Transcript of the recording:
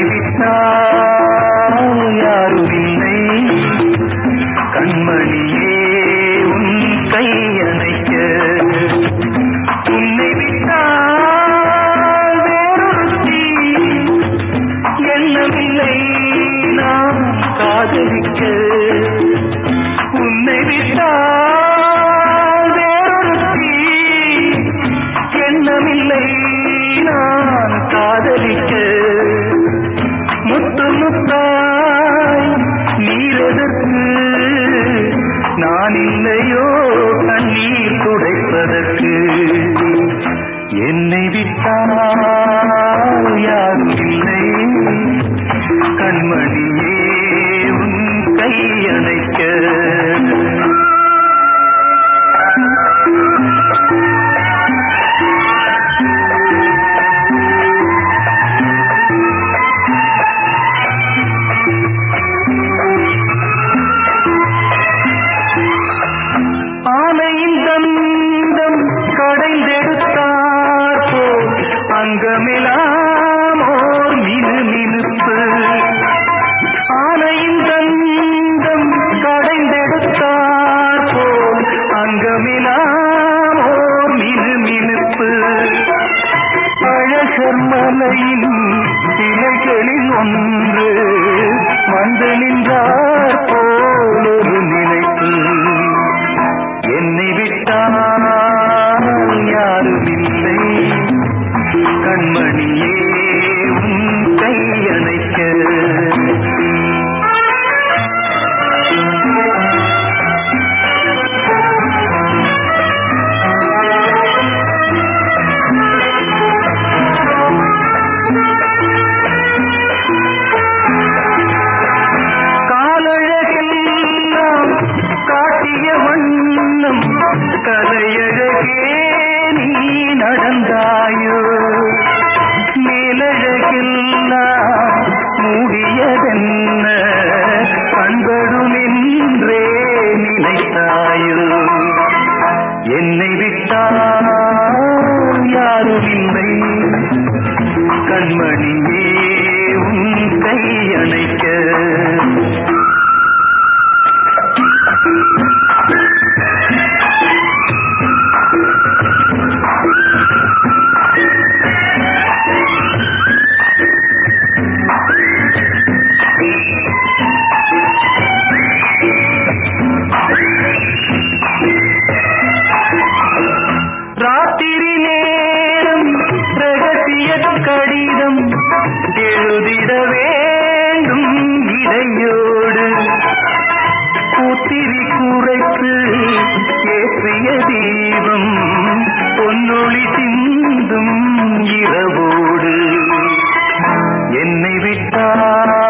விட்டால் யாரும் இல்லை கண்மணியே உன் கை அணைக்க உன்னை விட்டால் வேறொருத்தி எண்ணமில்லை நான் காதலிக்க உன்னை விட்டால் வேறொருத்தி எண்ணமில்லை நான் காதலிக்க முத்து முத்தாய் நீரெதற்கு நான் இல்லையோ கண்ணீர் துடைப்பதற்கு என்னை விட்டால் யாரும் இல்லை கண்மணியே உன் கை அணைக்க ஆனையின் தந்தம் கடைந்தெடுத்தார் போல் அங்கமெல்லாம் ஓர் மினு மினுப்பு ஆனையின் தந்தம் கடைந்தெடுத்தார் போல் அங்கமெல்லாம் ஓர் மினு மினுப்பு அழகர் மலையின் இலைகளில் ஒன்று வந்து நின்றார் போல் ஒரு நினைப்பு என்னை விட்டால் யாரும் இல்லை கண்மணியே உன் கை அணைக்க காலழகெல்லாம் காட்டிய வண்ணம் கலையழகே நீ நடந்தாயோ மேலழகெல்லாம் மூடியதென்ன கண்படுமென்றே நினைத்தாயோ என்னை விட்டால் யாரும் இல்லை கண்மணியே உன் கை அணைக்க ராத்திரி நேரம் ரகசிய கடிதம் எழுதிட வேண்டும் இடையோடு கூத்திரி குறைத்து ஏற்றிய தீபம் பொன்னொளி சிந்தும் இரவோடு என்னை விட்டால்